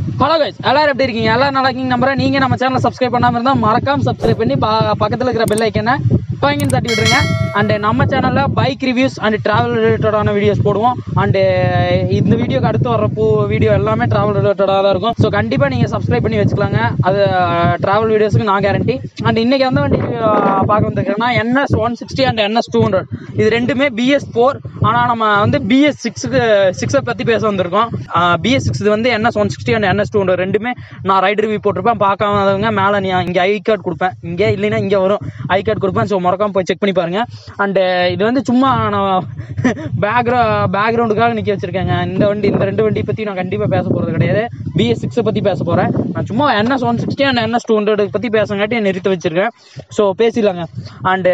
hello guys எல்லாரும் எப்படி இருக்கீங்க எல்லாரும் நல்லா இருக்கீங்க நம்புறேன் நீங்க நம்ம சேனலை சப்ஸ்கிரைப் பண்ணாம இருந்தா மறக்காம சப்ஸ்கிரைப் பண்ணி பா- பக்கத்துல இருக்கிற பெல் ஐக்கனை பாயிங்கன்னு தட்டி விட்டுருங்க அண்ட் நம்ம சேனல்ல பைக் ரிவ்யூஸ் அண்ட் டிராவல் ரிலேட்டடான வீடியோஸ் போடுவோம் அண்ட் இந்த வீடியோக்கு அடுத்து வர பூ வீடியோ எல்லாமே டிராவல் ரிலேட்டடாக தான் இருக்கும் ஸோ கண்டிப்பா நீங்க சப்ஸ்கிரைப் பண்ணி வச்சுக்கலாங்க அது டிராவல் வீடியோஸ்க்கு நான் கேரண்டி அண்ட் இன்னைக்கு எந்த வண்டி அஹ், பார்க்க வந்திருக்கேன்னா NS one sixty and NS two hundred இது ரெண்டுமே பிஎஸ் ஃபோர் ஆனால் நம்ம வந்து பிஎஸ் சிக்ஸுக்கு சிக்ஸை பற்றி பேச வந்திருக்கோம் பிஎஸ் சிக்ஸ் இது வந்து NS one sixty and NS two hundred ரெண்டுமே நான் ரைட் ரிவ்யூ போட்டிருப்பேன் பார்க்காதவங்க மேலே நீ இங்கே ஐ கார்டு கொடுப்பேன் இங்கே இல்லைன்னா இங்கே வரும் ஐ கார்டு கொடுப்பேன் ஸோ மறக்காம போய் செக் பண்ணி பாருங்க அண்டு இது வந்து சும்மா நான் பேக்ரா பேக்ரவுண்டுக்காக நிற்க வச்சிருக்கேங்க இந்த வண்டி இந்த ரெண்டு வண்டி பற்றி நான் கண்டிப்பாக பேச போகிறது கிடையாது பிஎஸ் சிக்ஸை பற்றி பேச போகிறேன் நான் சும்மா NS one sixty and NS two hundred பற்றி பேசங்காட்டி நிறுத்தி வச்சிருக்கேன் ஸோ பேசிடலாங்க and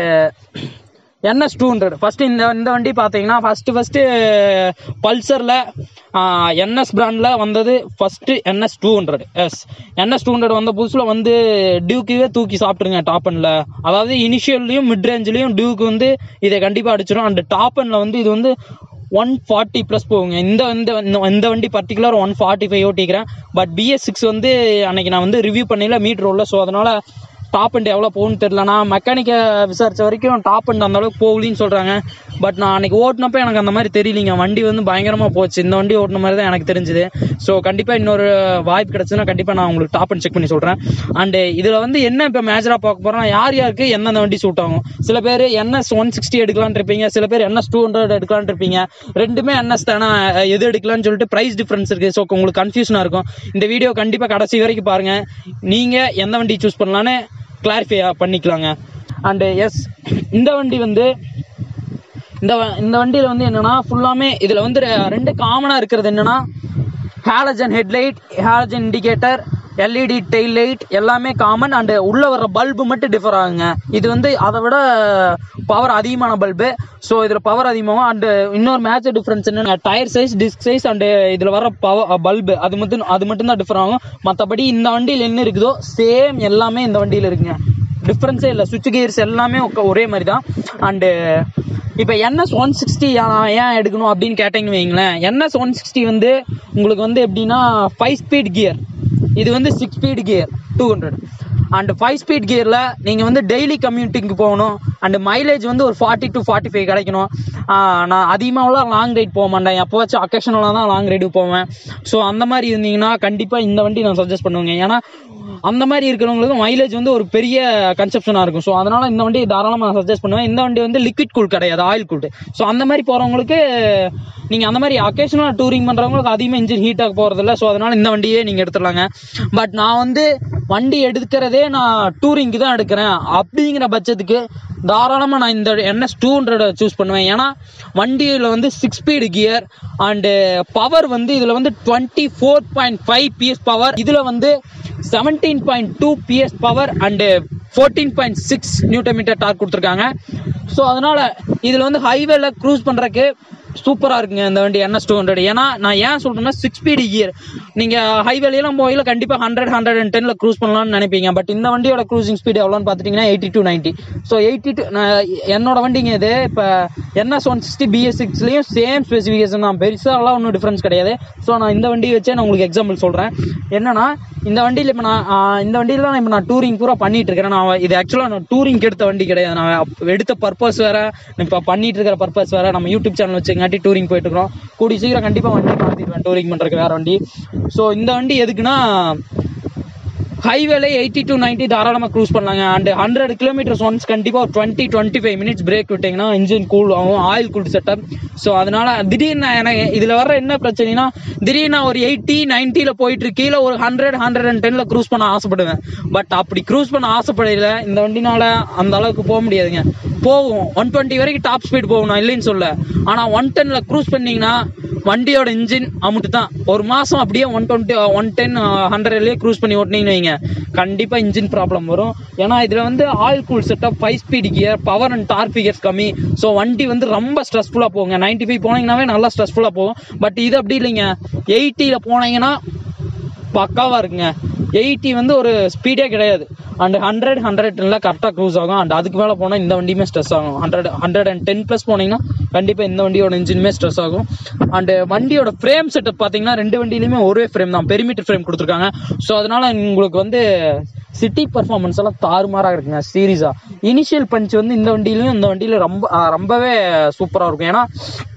NS two hundred first இந்த இந்த வண்டி பார்த்தீங்கன்னா ஃபஸ்ட்டு ஃபஸ்ட்டு பல்சரில் என்எஸ் பிராண்டில் வந்தது first NS two hundred S NS two hundred வந்த புதுசில் வந்து டியூக்குவே தூக்கி சாப்பிட்ருங்க டாப் அண்டில் அதாவது இனிஷியல்லையும் மிட் ரேஞ்சிலையும் டியூக்கு வந்து இதை கண்டிப்பாக அடிச்சிடும் அண்ட் டாப் அண்டில் வந்து இது வந்து ஒன் ஃபார்ட்டி ப்ளஸ் போகுங்க இந்த இந்த இந்த- இந்த வண்டி பர்டிகுலர் ஒன் ஃபார்ட்டி ஃபைவ் ஓட்டிக்கிறேன் பட் பிஎஸ் சிக்ஸ் வந்து அன்னைக்கு நான் வந்து ரிவ்யூ பண்ணல மீட்டர் உள்ள ஸோ அதனால் டாப் அண்ட் எவ்வளோ போகும்னு தெரியல நான் மெக்கானிக்கை விசாரிச்ச வரைக்கும் டாப் அண்ட் அந்த அளவுக்கு போகலின்னு சொல்கிறாங்க பட் நான் அன்னைக்கு ஓட்டினப்ப எனக்கு அந்த மாதிரி தெரியலிங்க வண்டி வந்து பயங்கரமாக போச்சு இந்த வண்டி ஓட்டின மாதிரி தான் எனக்கு தெரிஞ்சுது ஸோ கண்டிப்பாக இன்னொரு வாய்ப்பு கிடச்சுன்னா கண்டிப்பாக நான் உங்களுக்கு டாப் அண்ட் செக் பண்ணி சொல்கிறேன் அண்டு இதில் வந்து என்ன இப்போ மேஜராக பார்க்க போகிறோம் யார் யாருக்கு எந்தெந்த வண்டி சூட் ஆகும் சில பேர் என்எஸ் ஒன் சிக்ஸ்டி எடுக்கலான்னு இருப்பீங்க சில பேர் என்எஸ் டூ ஹண்ட்ரட் எடுக்கலான்னு இருப்பீங்க ரெண்டுமே என்எஸ் தானே அஹ் எது எடுக்கலாம்னு சொல்லிட்டு ப்ரைஸ் டிஃப்ரென்ஸ் இருக்குது ஸோ உங்களுக்கு கன்ஃபியூஷனாக இருக்கும் இந்த வீடியோ கண்டிப்பாக கடைசி வரைக்கும் பாருங்கள் நீங்கள் எந்த வண்டி சூஸ் பண்ணலான்னு கிளாரிஃபை பண்ணிக்கலாங்க அண்டு எஸ் இந்த வண்டி வந்து இந்த வ- இந்த வண்டியில் வந்து என்னன்னா ஃபுல்லாமே இதில் வந்து ரெ- ரெண்டு காமனாக இருக்கிறது என்னன்னா halogen headlight halogen indicator LED tail light எல்லாமே காமன் அண்டு உள்ளே வர்ற பல்பு மட்டும் டிஃபர் ஆகுங்க இது வந்து அதை விட பவர் அதிகமான பல்பு ஸோ இதில் பவர் அதிகமாகும் அண்டு இன்னொரு மேட்ச் டிஃப்ரென்ஸ் என்னன்னா tyre size disc size and இதில் வர பவர் பல்பு அது மட்டும் அது மட்டும் தான் டிஃபர் ஆகும் மற்றபடி இந்த வண்டியில் என்ன இருக்குதோ சேம் எல்லாமே இந்த வண்டியில் இருக்குங்க டிஃப்ரென்ஸே இல்லை சுவிட்ச் கியர்ஸ் எல்லாமே ஒக்க- ஒரே மாதிரி தான் அண்டு இப்போ என்எஸ் ஒன் சிக்ஸ்டி ஏன் எடுக்கணும் அப்படின்னு கேட்டீங்கன்னு வைங்களேன் என்எஸ் ஒன் சிக்ஸ்டி வந்து உங்களுக்கு வந்து எப்படின்னா ஃபைவ் ஸ்பீட் கியர் இது வந்து six speed gear two hundred and five speed கியரில் நீங்கள் வந்து டெய்லி கம்யூட்டிங்க்கு போகணும் அண்ட் மைலேஜ் வந்து ஒரு ஃபார்ட்டி டு ஃபார்ட்டி ஃபைவ் கிடைக்கணும் ஆஹ் நான் அதிகமாகலாம் லாங் ரைட் போக மாட்டேன் எப்போவாச்சும் அக்கேஷனலாக தான் லாங் ரைடு போவேன் ஸோ அந்த மாதிரி இருந்தீங்கன்னா கண்டிப்பாக இந்த வண்டி நான் சஜஸ்ட் பண்ணுவேங்க ஏன்னா அந்த மாதிரி இருக்கிறவங்களுக்கு மைலேஜ் வந்து ஒரு பெரிய கன்செப்ஷனாக இருக்கும் ஸோ அதனால இந்த வண்டி தாராளமாக நான் சஜஸ்ட் பண்ணுவேன் இந்த வண்டி வந்து லிக்விட் கூல் கிடையாது ஆயில் கூல் ஸோ அந்த மாதிரி போகிறவங்களுக்கு நீங்கள் அந்த மாதிரி அக்கேஷனலாக டூரிங் பண்ணுறவங்களுக்கு அதிகமாக இன்ஜின் ஹீட் ஆக போகிறதில்ல ஸோ அதனால இந்த வண்டியே நீங்கள் எடுத்துடலாங்க பட் நான் வந்து வண்டி எடுக்கிறதே நான் டூரிங்க்கு தான் எடுக்கிறேன் அப்படிங்கிற பட்சத்துக்கு தாராளமாக நான் இந்த என்எஸ் டூ ஹண்ட்ரட் சூஸ் பண்ணுவேன் ஏன்னா வண்டியில் வந்து six speed gear and power வந்து இதில் வந்து twenty four point five PS power இதில் வந்து seventeen point two PS power and fourteen point six newton metre torque கொடுத்துருக்காங்க ஸோ அதனால் இதில் வந்து ஹைவேல க்ரூஸ் பண்ணுறக்கு சூப்பராக இருக்குங்க இந்த வண்டி என்எஸ் டூ ஹண்ட்ரட் ஏன்னா நான் ஏன் சொல்கிறேன்னா சிக்ஸ் ஸ்பீடு கியர் நீங்கள் ஹைவேலையெல்லாம் போகையில் கண்டிப்பாக ஹண்ட்ரட் ஹண்ட்ரட் அண்ட் டெனில் க்ரூஸ் பண்ணலாம்னு நினைப்பீங்க பட் இந்த வண்டியோட க்ரூசிங் ஸ்பீடு எவ்வளோன்னு பார்த்துட்டிங்கன்னா eighty to ninety so eighty to என்னோட வண்டிங்க இது இப்போ என்எஸ் ஒன் சிக்ஸ்டி பிஎஸ் சிக்ஸ்லேயும் சேம் ஸ்பெசிஃபிகேஷன் தான் பெருசாலாம் ஒன்றும் டிஃப்ரென்ஸ் கிடையாது ஸோ நான் இந்த வண்டியை வச்சே நான் உங்களுக்கு எக்ஸாம்பிள் சொல்கிறேன் என்னன்னா இந்த வண்டியில் இப்போ நான் ஆஹ், இந்த வண்டியில் தான் இப்போ நான் டூரிங் பூரா பண்ணிட்டு இருக்கிறேன் நான் இது ஆக்சுவலாக நான் டூரிங் எடுத்த வண்டி கிடையாது நான் அப்ப எடுத்த பர்பஸ் வேற இப்போ பண்ணிட்டு இருக்கிற பர்பஸ் வேற நம்ம யூடியூப் சேனல் வச்சுங்காட்டி டூரிங் போயிட்டு இருக்கிறோம் கூடி சீக்கிரம் கண்டிப்பாக வண்டி மாற்றிடுவேன் டூரிங் பண்ணுறதுக்கு வேற வண்டி ஸோ இந்த வண்டி எதுக்குன்னா ஹைவேல எயிட்டி டு நைன்ட்டி தாராளமாக க்ரூஸ் பண்ணலாங்க அண்ட் ஹண்ட்ரட் கிலோமீட்டர்ஸ் ஒன்ஸ் கண்டிப்பாக ஒரு twenty twenty five minutes break விட்டிங்கன்னா இன்ஜின் கூல் ஆகும் ஆயில் கூல் செட்டப் ஸோ அதனால திடீர்னு எனக்கு இதில் வர என்ன பிரச்சனைனா திடீர்னு நான் ஒரு எயிட்டி நைன்ட்டியில் போயிட்டு கீழே ஒரு ஹண்ட்ரட் ஹண்ட்ரட் அண்ட் டென்னில் க்ரூஸ் பண்ண ஆசைப்படுவேன் பட் அப்படி க்ரூஸ் பண்ண ஆசைப்படையில இந்த வண்டினால அந்த அளவுக்கு போக முடியாதுங்க போகும் ஒன் டுவெண்ட்டி வரைக்கும் டாப் ஸ்பீட் போகும் நான் இல்லைன்னு சொல்ல ஆனால் ஒன் டென்ல க்ரூஸ் பண்ணீங்கன்னா வண்டியோட இன்ஜின் அமுட்டு தான் ஒரு மாதம் அப்படியே ஒன் டுவெண்ட்டி ஒன் டென் ஹண்ட்ரட்லேயே க்ரூஸ் பண்ணி ஓட்டினீங்கன்னு வைங்க கண்டிப்பாக இன்ஜின் ப்ராப்ளம் வரும் ஏன்னா இதில் வந்து oil cool setup five speed gear power and torque figures கம்மி ஸோ வண்டி வந்து ரொம்ப ஸ்ட்ரெஸ்ஃபுல்லாக போகுங்க நைன்ட்டி ஃபைவ் போனீங்கன்னாவே நல்லா ஸ்ட்ரெஸ்ஃபுல்லாக போகும் பட் இது அப்படி இல்லைங்க எயிட்டியில் போனீங்கன்னா பக்காவாக இருக்குங்க எயிட்டி வந்து ஒரு ஸ்பீடே கிடையாது அண்ட் ஹண்ட்ரட் ஹண்ட்ரட் இல்லை கரெக்டாக க்ரூஸ் ஆகும் அண்ட் அதுக்கு மேலே போனால் இந்த வண்டியுமே ஸ்ட்ரெஸ் ஆகும் hundred hundred and ten plus போனீங்கன்னா கண்டிப்பாக இந்த வண்டியோட இன்ஜினுமே ஸ்ட்ரெஸ் ஆகும் அண்ட் வண்டியோட ஃப்ரேம் செட்டப் பார்த்தீங்கன்னா ரெண்டு வண்டியிலுமே ஒரே ஃப்ரேம் தான் பெரிமீட்டர் ஃப்ரேம் கொடுத்துருக்காங்க ஸோ அதனால உங்களுக்கு வந்து சிட்டி பர்ஃபார்மன்ஸ் எல்லாம் தாறுமாறாக இருக்குங்க சீரியஸா இனிஷியல் பஞ்ச் வந்து இந்த வண்டியிலும் இந்த வண்டியில ரொம்ப ஆ, ரொம்பவே சூப்பராக இருக்கும் ஏன்னா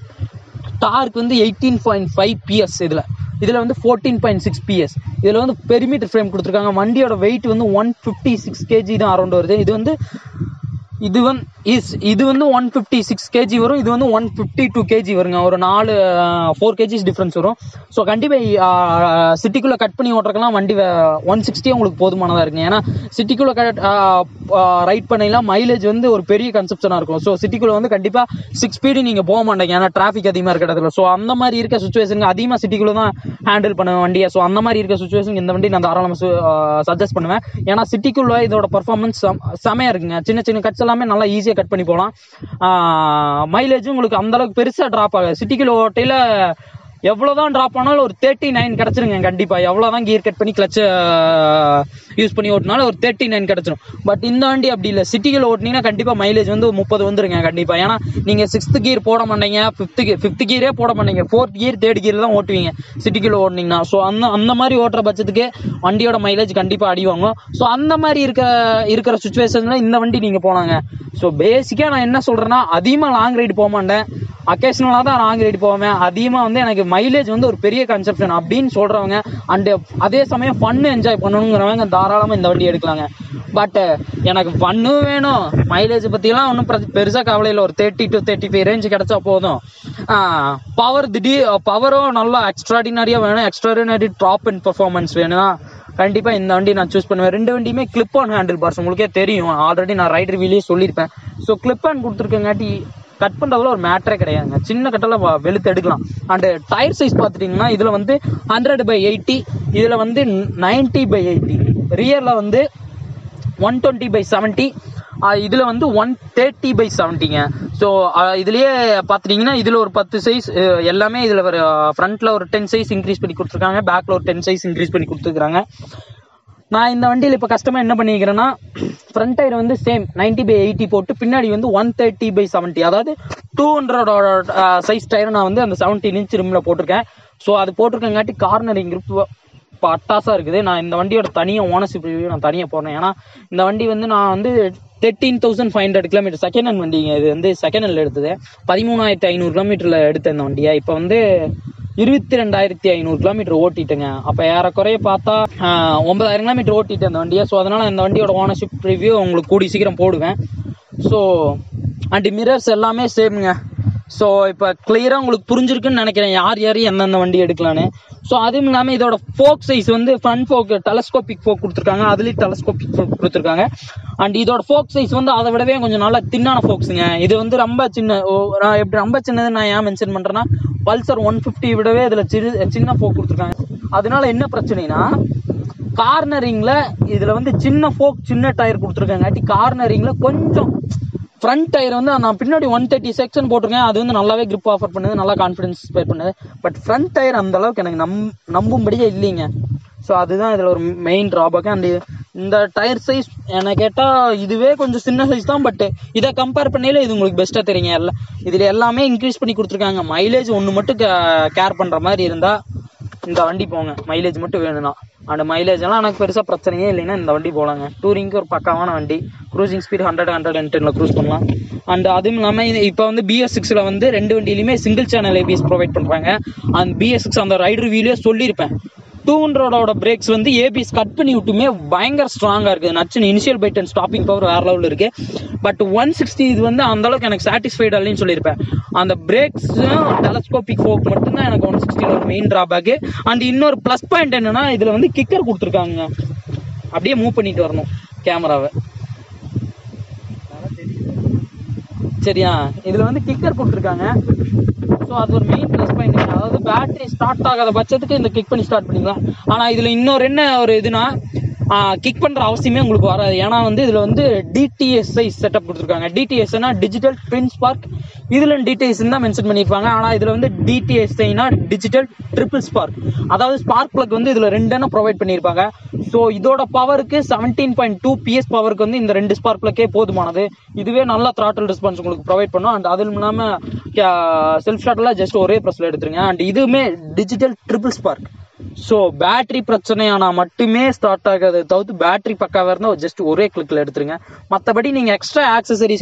டார்க் வந்து எயிட்டீன் பாயிண்ட் ஃபைவ் பிஎஸ் இதில் இதில் வந்து ஃபோர்டீன் பாயிண்ட் சிக்ஸ் பிஎஸ் இதில் வந்து பெரிமீட்டர் ஃப்ரேம் கொடுத்துருக்காங்க வண்டியோட வெயிட் வந்து ஒன் ஃபிஃப்டி சிக்ஸ் கேஜி தான் அரௌண்ட் வருது இது வந்து இது வந்து இஸ் இது வந்து ஒன் ஃபிஃப்டி சிக்ஸ் கேஜி வரும் இது வந்து ஒன் ஃபிஃப்டி டூ கேஜி வருங்க ஒரு நாலு ஃபோர் கேஜிஸ் டிஃப்ரென்ஸ் வரும் ஸோ கண்டிப்பாக சிட்டிக்குள்ளே கட் பண்ணி ஓட்டுறதுக்கெல்லாம் வண்டி ஒன் சிக்ஸ்டியே உங்களுக்கு போதுமானதாக இருக்குங்க ஏன்னா சிட்டிக்குள்ளே கட் ரைட் பண்ணிலாம் மைலேஜ் வந்து ஒரு பெரிய கன்செப்ஷனாக இருக்கும் ஸோ சிட்டிக்குள்ளே வந்து கண்டிப்பாக சிக்ஸ் ஸ்பீடு நீங்கள் போக மாட்டீங்க ஏன்னா டிராஃபிக் அதிகமாக இருக்க இடத்துல ஸோ அந்த மாதிரி இருக்க சுச்சுவேஷனுக்கு அதிகமாக சிட்டிக்குள்ளே தான் ஹேண்டில் பண்ணுவேன் வண்டியை ஸோ அந்த மாதிரி இருக்க சுச்சுவேஷனுக்கு இந்த வண்டி நான் தாராளமாக சஜஸ்ட் பண்ணுவேன் ஏன்னா சிட்டிக்குள்ளே இதோட பர்ஃபார்மன்ஸ் செமையாக இருக்குங்க சின்ன சின்ன கட்ஸ் எல்லாமே நல்லா ஈஸியாக கட் பண்ணி போகலாம் மைலேஜும் உங்களுக்கு அந்த அளவுக்கு பெருசாக ட்ராப் ஆகாது சிட்டிக்குள்ள ஓட்டையில் எவ்வளோதான் ட்ராப் ஆனாலும் ஒரு தேர்ட்டி நைன் கிடச்சிருங்க கண்டிப்பாக எவ்வளோதான் கியர் கட் பண்ணி கிளச்சை யூஸ் பண்ணி ஓட்டினாலும் ஒரு தேர்ட்டி நைன் கிடச்சிரும் பட் இந்த வண்டி அப்படி இல்லை சிட்டிக்குள்ள ஓட்டினீங்கன்னா கண்டிப்பாக மைலேஜ் வந்து முப்பது வந்துருங்க கண்டிப்பாக ஏன்னா நீங்கள் சிக்ஸ்த் கியர் போட மாட்டீங்க ஃபிஃப்த் கியர் ஃபிஃப்த் கியரே போட மாட்டீங்க ஃபோர்த் கியர் தேர்ட் கியர் தான் ஓட்டுவீங்க சிட்டிக்குள்ள ஓட்டினீங்கன்னா ஸோ அந்த அந்த மாதிரி ஓட்டுற பட்சத்துக்கு வண்டியோட மைலேஜ் கண்டிப்பாக அடி வாங்கும் ஸோ அந்த மாதிரி இருக்க இருக்கிற சுச்சுவேஷனில் இந்த வண்டி நீங்கள் போனாங்க ஸோ பேசிக்காக நான் என்ன சொல்கிறேன்னா அதிகமாக லாங் ரைடு போக மாட்டேன் அக்கேஷனலாக தான் லாங் ரைடு போவேன் அதிகமாக வந்து எனக்கு மைலேஜ் வந்து ஒரு பெரிய கன்செப்ஷன் அப்படின்னு சொல்கிறவங்க அண்டு அதே சமயம் ஃபன்னு என்ஜாய் பண்ணணுங்கிறவங்க தாராளமாக இந்த வண்டி எடுக்கலாங்க பட் எனக்கு ஃபன்னும் வேணும் மைலேஜ் பற்றிலாம் ஒன்றும் பெருசாக கவலை இல்லை ஒரு thirty to thirty five range கிடச்சா போதும் பவர் திடீர் பவரும் நல்லா எக்ஸ்ட்ராடினரியாக வேணும் எக்ஸ்ட்ராடினரி டாப் அண்ட் பர்ஃபார்மன்ஸ் வேணும் கண்டிப்பா இந்த வண்டி நான் சூஸ் பண்ணுவேன் ரெண்டு வண்டியுமே கிளிப் ஆன் ஹேண்டில் பார்ஸ் உங்களுக்கே தெரியும் ஆல்ரெடி நான் ரைட் ரிவியூலேயே சொல்லியிருப்பேன் ஸோ கிளிப் ஆன் கொடுத்துருக்கங்காட்டி கட் பண்ணுறதுல ஒரு மேட்டரே கிடையாதுங்க சின்ன கட்டில் வெளுத்து எடுக்கலாம் அண்டு டயர் சைஸ் பார்த்துட்டிங்கன்னா இதில் வந்து ஹண்ட்ரட் பை எயிட்டி இதில் வந்து நைன்ட்டி பை எயிட்டி ரியரில் வந்து ஒன் டுவெண்ட்டி பை செவன்ட்டி இதில் வந்து ஒன் தேர்ட்டி பை செவன்ட்டிங்க ஸோ இதுலேயே பார்த்துட்டிங்கன்னா இதில் ஒரு பத்து சைஸ் எல்லாமே இதில் ஒரு ஃப்ரண்ட்டில் ஒரு டென் சைஸ் இன்க்ரீஸ் பண்ணி கொடுத்துருக்காங்க பேக்கில் ஒரு டென் சைஸ் இன்க்ரீஸ் பண்ணி கொடுத்துருக்காங்க நான் இந்த வண்டியில் இப்போ கஷ்டமாக என்ன பண்ணிக்கிறேன்னா ஃப்ரண்ட் டயர் வந்து சேம் 90 பை எயிட்டி போட்டு பின்னாடி வந்து ஒன் தேர்ட்டி பை செவன்ட்டி அதாவது டூ ஹண்ட்ரடோட சைஸ் டயர் நான் வந்து அந்த செவன்டீன் இன்ச் ரிம்மில் போட்டிருக்கேன் ஸோ அது போட்டிருக்கங்காட்டி கார்னரிங் grip இப்போ அட்டாஸாக இருக்குது நான் இந்த வண்டியோட தனியாக ஓனர்ஷிப் ரிவ்யூ நான் தனியாக போடுறேன் ஏன்னா இந்த வண்டி வந்து நான் வந்து thirteen thousand five hundred kilometre second hand வண்டிங்க இது வந்து செகண்ட் ஹேண்டில் எடுத்தது பதிமூணாயிரத்தி ஐநூறு கிலோமீட்டரில் எடுத்த இந்த வண்டியை இப்போ வந்து இருபத்தி ரெண்டாயிரத்தி ஐநூறு கிலோமீட்டர் ஓட்டிட்டேங்க அப்போ ஏறக்குறைய பார்த்தா ஆஹ், ஒன்பதாயிரம் கிலோமீட்டர் ஓட்டிட்டேன் அந்த வண்டியை ஸோ அதனால் இந்த வண்டியோட ஓனர்ஷிப் ரிவ்யூ உங்களுக்கு கூடி சீக்கிரம் போடுவேன் ஸோ அண்ட் மிரர்ஸ் எல்லாமே சேம்ங்க ஸோ இப்போ கிளியராக உங்களுக்கு புரிஞ்சிருக்குன்னு நினைக்கிறேன் யார் யார் எந்தெந்த வண்டி எடுக்கலான்னு ஸோ அதுவும் இல்லாமல் இதோட ஃபோக் சைஸ் வந்து ஃப்ரண்ட் ஃபோக் டெலஸ்கோபிக் ஃபோக் கொடுத்துருக்காங்க அதுலேயும் டெலஸ்கோபிக் ஃபோக் கொடுத்துருக்காங்க அண்ட் இதோட ஃபோக் சைஸ் வந்து அதை விடவே கொஞ்சம் நல்லா தின்னான ஃபோக்ஸுங்க இது வந்து ரொம்ப சின்ன ஓ, நான் எப்படி ரொம்ப சின்னது நான் ஏன் மென்ஷன் பண்ணுறேன்னா பல்சர் ஒன் ஃபிஃப்டி விடவே இதில் சிறு சின்ன ஃபோக் கொடுத்துருக்காங்க அதனால என்ன பிரச்சனைனா கார்னரிங்ல இதுல வந்து சின்ன ஃபோக் சின்ன டயர் கொடுத்துருக்காங்காட்டி கார்னரிங்ல கொஞ்சம் ஃப்ரண்ட் டயர் வந்து நான் பின்னாடி ஒன் தேர்ட்டி செக்ஷன் போட்டிருக்கேன் அது வந்து நல்லாவே grip ஆஃபர் பண்ணுது நல்லா கான்ஃபிடன்ஸ் ஸ்பேர் பண்ணுது பட் ஃப்ரண்ட் டயர் அந்த அளவுக்கு எனக்கு நம் நம்பும்படியே இல்லைங்க ஸோ அதுதான் இதில் ஒரு மெயின் ட்ராபேக் அண்ட் இந்த டயர் சைஸ் என்ன கேட்டால் இதுவே கொஞ்சம் சின்ன சைஸ் தான் பட் இதை கம்பேர் பண்ணையில இது உங்களுக்கு பெஸ்ட்டாக தெரியுங்க எல்லாம் இதில் எல்லாமே இன்க்ரீஸ் பண்ணி கொடுத்துருக்காங்க மைலேஜ் ஒன்று மட்டும் கேர் பண்ணுற மாதிரி இருந்தால் இந்த வண்டி போங்க மைலேஜ் மட்டும் வேணும்னா அந்த மைலேஜ் எல்லாம் எனக்கு பெருசாக பிரச்சனையே இல்லைன்னா இந்த வண்டி போகலாங்க டூரிங்க்கு ஒரு பக்காவான வண்டி cruising speed hundred hundred and டென்னில் க்ரூஸ் பண்ணலாம் அண்ட் அதுவும் இல்லாமல் இப்போ வந்து பிஎஸ் சிக்ஸில் வந்து ரெண்டு வண்டியிலுமே சிங்கிள் சேனல் ஏபிஎஸ் ப்ரொவைட் பண்ணுறாங்க அந்த பிஎஸ் சிக்ஸ் அந்த ரைடர் வியூலேயே சொல்லியிருப்பேன் டூ ஹண்ட்ரடோட பிரேக்ஸ் வந்து ஏபிஎஸ் கட் பண்ணி விட்டுமே பயங்கர ஸ்ட்ராங்காக இருக்குது நச்சுன்னு initial bite and stopping power வேற லெவலில் இருக்கு பட் ஒன் சிக்ஸ்டி இது வந்து அந்த அளவுக்கு எனக்கு சாட்டிஸ்ஃபைட் இல்லைன்னு சொல்லியிருப்பேன் அந்த பிரேக்ஸும் டெலஸ்கோபிக் ஃபோக் மட்டும்தான் எனக்கு ஒன் சிக்ஸ்டியில் ஒரு மெயின் ட்ராபேக்கு அண்ட் இன்னொரு ப்ளஸ் பாயிண்ட் என்னன்னா இதில் வந்து கிக்கர் கொடுத்துருக்காங்க அப்படியே மூவ் பண்ணிட்டு வரணும் கேமராவை சரியா இதுல வந்து கிக்கர் கொடுத்துருக்காங்க ஸோ அது ஒரு மெயின் ப்ளஸ் பாயிண்ட் அதாவது பேட்டரி ஸ்டார்ட் ஆகாத பட்சத்துக்கு இந்த கிக் பண்ணி ஸ்டார்ட் பண்ணிக்கலாம் ஆனா இதுல இன்னொரு என்ன ஒரு இதுனா கிக் பண்ற அவசியமே உங்களுக்கு வராது ஏன்னா வந்து இதுல வந்து டிடிஎஸ்ஐ செட்டப் கொடுத்துருக்காங்க டிடிஎஸ்னா டிஜிட்டல் ட்வின் ஸ்பார்க் இதுல டிடிஎஸ் தான் மென்ஷன் பண்ணியிருப்பாங்க ஆனா இதுல வந்து டிடிஎஸ்ஐனா டிஜிட்டல் ட்ரிபிள் ஸ்பார்க் அதாவது ஸ்பார்க் பிளக் வந்து இதுல ரெண்டு ப்ரொவைட் பண்ணியிருப்பாங்க ஸோ இதோட பவருக்கு செவன்டீன் பாயிண்ட் டூ பிஎஸ் பவருக்கு வந்து இந்த ரெண்டு ஸ்பார்க் பிளக்கே போதுமானது இதுவே நல்ல த்ராட்டல் ரெஸ்பான்ஸ் உங்களுக்கு ப்ரொவைட் பண்ணும் அண்ட் அதுவும் இல்லாம செல்ஃப் ஷாட்டில் ஜஸ்ட் ஒரே ப்ரெஸ்ல எடுத்துருங்க அண்ட் இதுவுமே digital triple spark so battery பிரச்சனையானா மட்டுமே ஸ்டார்ட் ஆகாது தவிர்த்து பேட்டரி பக்காவாக இருந்தால் ஜஸ்ட் ஒரே கிளிக்கில் எடுத்துருங்க மற்றபடி நீங்கள் extra accessories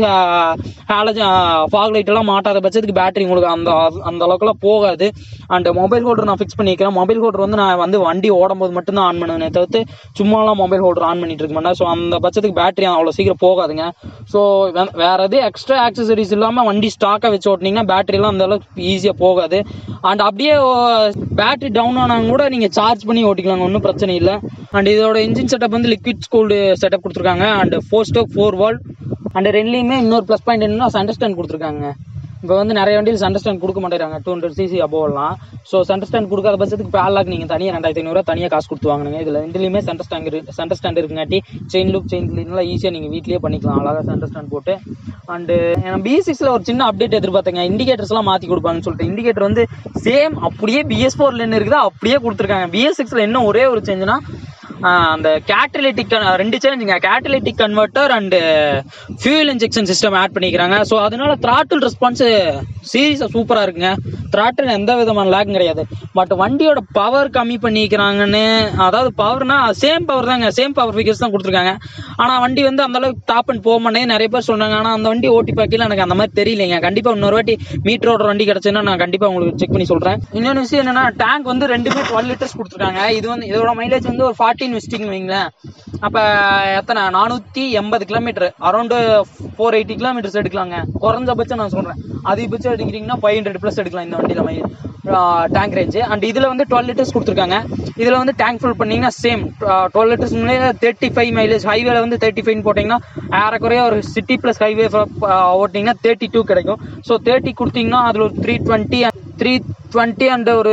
halogen fog light எல்லாம் மாட்டாத பட்சத்துக்கு பேட்டரி உங்களுக்கு அந்த அந்த அளவுக்குலாம் போகாது அண்ட் மொபைல் ஹோல்டர் நான் ஃபிக்ஸ் பண்ணிக்கிறேன் மொபைல் ஹோல்டர் வந்து நான் வந்து வண்டி ஓடும் போது மட்டும் தான் ஆன் பண்ணுவேனே தவிர்த்து சும்மாலாம் மொபைல் ஹோல்டர் ஆன் பண்ணிட்டு இருக்க மாட்டேன் ஸோ அந்த பட்சத்துக்கு பேட்டரி அவ்வளோ சீக்கிரம் போகாதுங்க ஸோ வேற எது எக்ஸ்ட்ரா ஆக்சசரிஸ் இல்லாமல் வண்டி ஸ்டாக்காக வச்சு ஓட்டினீங்கன்னா பேட்டரிலாம் அந்த அளவுக்கு ஈஸியாக போகாது அண்ட் அப்படியே பேட்டரி டவுன் ஆனாலும் கூட நீங்கள் சார்ஜ் பண்ணி ஓட்டிக்கலாங்க ஒன்றும் பிரச்சனை இல்லை அண்ட் இதோட இன்ஜின் செட்டப் வந்து லிக்விட் ஸ்கூல்டு செட்டப் கொடுத்துருக்காங்க and four stroke four valve and ரெண்டுலேயுமே இன்னொரு ப்ளஸ் பாயிண்ட் என்னன்னா சென்டர் ஸ்டாண்ட் கொடுத்துருக்காங்க இப்போ வந்து நிறைய வண்டியில் சென்டர் ஸ்டாண்ட் கொடுக்க மாட்டேறாங்க டூ ஹண்ட்ரட் சிசி அபோவ்லாம் ஸோ சென்டர் ஸ்டாண்ட் கொடுக்காத பட்சத்துக்கு பேலாக் நீங்கள் தனியாக ரெண்டாயிரத்தி ஐநூறுரூவா தனியாக காசு கொடுத்து வாங்குங்க இதில் ரெண்டுலேயுமே சென்டர் ஸ்டாண்ட் இருக்கு சென்டர் ஸ்டாண்ட் இருக்குங்காட்டி செயின் லூப் செயின் கிளீன்லாம் ஈஸியாக நீங்கள் வீட்லேயே பண்ணிக்கலாம் அழகாக சென்டர் ஸ்டாண்ட் போட்டு அண்டு பி சிக்ஸில் ஒரு சின்ன அப்டேட் எதிர்பார்த்தேங்க இண்டிகேட்டர்ஸ்லாம் மாற்றி கொடுப்பாங்கன்னு சொல்லிட்டு இண்டிகேட்டர் வந்து சேம் அப்படியே பிஎஸ் ஃபோர்ல என்ன இருக்குதோ அப்படியே கொடுத்துருக்காங்க பிஎஸ் சிக்ஸில் என்ன ஒரே ஒரு சேஞ்சுனா அந்த கேட்டலிட்டிக் ரெண்டு சேஞ்சுங்க catalytic converter and fuel injection system add பண்ணிக்கிறாங்க ஸோ அதனால த்ராட்டில் ரெஸ்பான்ஸ் சீரியஸாக சூப்பராக இருக்குங்க த்ராட்டில் எந்த விதமான லேக் கிடையாது பட் வண்டியோட பவர் கம்மி பண்ணிக்கிறாங்கன்னு அதாவது பவர்னா சேம் பவர் தாங்க சேம் பவர் ஃபிகர்ஸ் தான் கொடுத்துருக்காங்க ஆனால் வண்டி வந்து அந்த அளவுக்கு டாப் அண்ட் போக மாட்டேன் நிறைய பேர் சொன்னாங்க ஆனால் அந்த வண்டி ஓட்டி பார்க்கல எனக்கு அந்த மாதிரி தெரியலைங்க கண்டிப்பாக இன்னொரு வாட்டி மீட்டரோட வண்டி கிடச்சுன்னா நான் கண்டிப்பாக உங்களுக்கு செக் பண்ணி சொல்கிறேன் இன்னொன்று விஷயம் என்னன்னா டேங்க் வந்து ரெண்டுமே டுவெல் லிட்டர்ஸ் கொடுத்துருக்காங்க இது வந்து இதோட மைலேஜ் வந்து ஒரு ஃபார்ட்டின் விஸ்டிங் வைங்களேன் அப்போ எத்தனை நானூற்றி எண்பது kilometre around four eighty kilometres எடுக்கலாங்க குறைஞ்சபட்சம் நான் சொல்கிறேன் அதிகபட்சம் எடுக்கிறீங்கன்னா ஃபைவ் ஹண்ட்ரட் ப்ளஸ் எடுக்கலாம் இந்த வண்டியில் மைலேஜ் டேங்க் ரேஞ்சு அண்ட் இதில் வந்து டுவெல் லிட்டர்ஸ் கொடுத்துருக்காங்க இதில் வந்து டேங்க் ஃபுல் பண்ணீங்கன்னா same twelve litres thirty five mileage ஹைவேல வந்து தேர்ட்டி ஃபைவ் போட்டிங்கன்னா ஏறக்குறைய ஒரு சிட்டி ப்ளஸ் ஹைவே ஓட்டிங்கன்னா தேர்ட்டி டூ கிடைக்கும் ஸோ தேர்ட்டி கொடுத்தீங்கன்னா அதில் ஒரு three twenty three twenty and ஒரு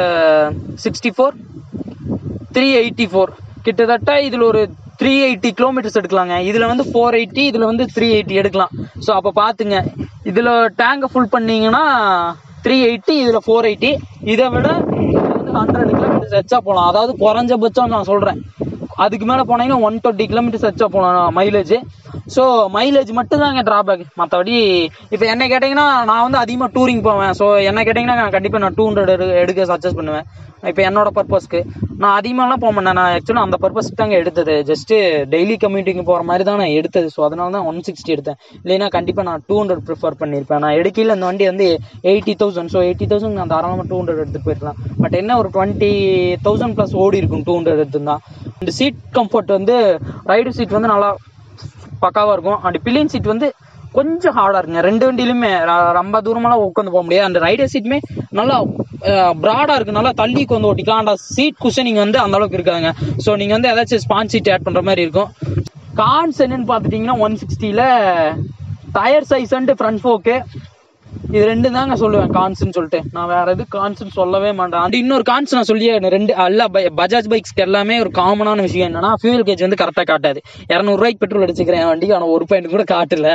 sixty four three eighty four கிட்டத்தட்ட இதில் ஒரு த்ரீ எயிட்டி கிலோமீட்டர்ஸ் எடுக்கலாங்க இதில் வந்து ஃபோர் எயிட்டி இதில் வந்து த்ரீ எயிட்டி எடுக்கலாம் ஸோ அப்போ பார்த்துங்க இதில் டேங்கை ஃபுல் பண்ணீங்கன்னா த்ரீ எயிட்டி இதில் ஃபோர் எயிட்டி இதை விட இதுல வந்து ஹண்ட்ரட் கிலோமீட்டர்ஸ் எச்சா போகலாம் அதாவது குறைஞ்சபட்சம் நான் சொல்கிறேன் அதுக்கு மேலே போனீங்கன்னா ஒன் டுவெண்ட்டி கிலோமீட்டர்ஸ் எச்சா போகலாம் மைலேஜ் ஸோ மைலேஜ் மட்டும் தாங்க ட்ராபேக் மற்றபடி இப்போ என்ன கேட்டிங்கன்னா நான் வந்து அதிகமாக டூரிங் போவேன் ஸோ என்ன கேட்டிங்கன்னா நான் கண்டிப்பாக நான் டூ ஹண்ட்ரட் எடுக்க சஜஸ்ட் பண்ணுவேன் இப்போ என்னோட பர்பஸ்க்கு நான் அதிகமாகலாம் போக மாட்டேன் நான் ஆக்சுவலாக அந்த பர்பஸ்க்கு தாங்க எடுத்தது ஜஸ்ட்டு டெய்லி கம்யூட்டிங் போகிற மாதிரி தான் நான் எடுத்தது ஸோ அதனால தான் ஒன் சிக்ஸ்டி எடுத்தேன் இல்லைன்னா கண்டிப்பாக நான் டூ ஹண்ட்ரட் ப்ரிஃபர் பண்ணியிருப்பேன் நான் எடுக்கையில் இந்த வண்டி வந்து eighty thousand so eighty thousand நான் தாராளமாக டூ ஹண்ட்ரட் எடுத்துட்டு போயிருக்கலாம் பட் என்ன ஒரு டுவெண்ட்டி தௌசண்ட் ப்ளஸ் ஓடி இருக்கும் டூ ஹண்ட்ரட் எடுத்துருந்தா இந்த சீட் கம்ஃபர்ட் வந்து ரைடு சீட் வந்து நல்லா பக்காவாக இருக்கும் அண்ட் பில்லியன் சீட் வந்து கொஞ்சம் ஹார்டாக இருக்குங்க ரெண்டு வண்டியிலுமே ர- ரொம்ப தூரமெல்லாம் உட்காந்து போக முடியாது அந்த ரைடர் சீட்டுமே நல்லா ப்ராடாக இருக்கு நல்லா தள்ளி உட்காந்து ஓட்டிக்கலாம் அந்த சீட் குஷனிங் வந்து அந்த அளவுக்கு இருக்காதுங்க ஸோ நீங்கள் வந்து ஏதாச்சும் ஸ்பான் சீட் ஆட் பண்ணுற மாதிரி இருக்கும் கான்ஸ் என்னன்னு பார்த்துட்டிங்கன்னா ஒன் சிக்ஸ்டியில் tyre size and front fork இது ரெண்டு தாங்க சொல்லுவேன் கான்ஸ்னு சொல்லிட்டு நான் வேற எது கான்ஸ்னு சொல்லவே மாட்டேன் அது இன்னொரு கான்ஸ் நான் சொல்லியே ரெண்டு எல்லா பை- பஜாஜ் பைக்ஸ்க்கு எல்லாமே ஒரு காமனான விஷயம் என்னன்னா ஃபியூல் கேஜ் வந்து கரெக்டாக காட்டாது இரநூறுவாய்க்கு பெட்ரோல் அடிச்சுக்கிறேன் என் வண்டிக்கு ஆனால் ஒரு பாயிண்ட் கூட காட்டல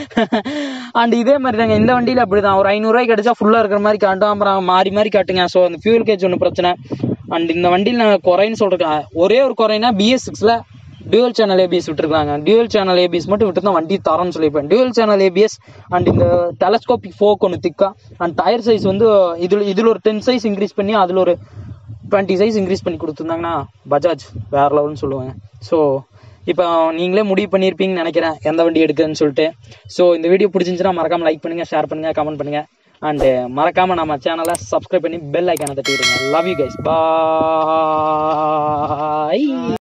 அண்ட் இதே மாதிரி தாங்க இந்த வண்டியில் அப்படிதான் ஒரு ஐநூறுரூவாய்க்கு அடிச்சா ஃபுல்லாக இருக்கிற மாதிரி காட்டும் அப்புறம் மாறி மாறி காட்டுங்க ஸோ அந்த ஃபியூல் கேஜ் ஒன்றும் பிரச்சனை அண்ட் இந்த வண்டியில் நான் குறைன்னு சொல்றேன் ஒரே ஒரு குறைனா பிஎஸ் சிக்ஸில் டியூவல் சேனல் ஏபிஎஸ் விட்டுருக்காங்க டியூவல் சேனல் ஏபிஎஸ் மட்டும் விட்டு தான் வண்டி தரம்னு சொல்லியிருப்பேன் டியூவல் சேனல் ஏபிஎஸ் அண்ட் இந்த டெலஸ்கோபிக் ஃபோக் ஒன்று திக்கா அண்ட் டயர் சைஸ் வந்து இதில் இதில் ஒரு டென் சைஸ் இன்க்ரீஸ் பண்ணி அதில் ஒரு டுவெண்ட்டி சைஸ் இன்க்ரீஸ் பண்ணி கொடுத்துருந்தாங்கன்னா பஜாஜ் வேற லெவல்னு சொல்லுவாங்க ஸோ இப்போ நீங்களே முடிவு பண்ணியிருப்பீங்கன்னு நினைக்கிறேன் எந்த வண்டி எடுக்குதுன்னு சொல்லிட்டு ஸோ இந்த வீடியோ பிடிச்சிருந்துச்சுன்னா மறக்காம லைக் பண்ணுங்க ஷேர் பண்ணுங்க கமெண்ட் பண்ணுங்க அண்ட் மறக்காம நம்ம சேனலை சப்ஸ்கிரைப் பண்ணி பெல் ஐக்கானை தட்டி விடுங்க லவ் யூ கைஸ் பாய்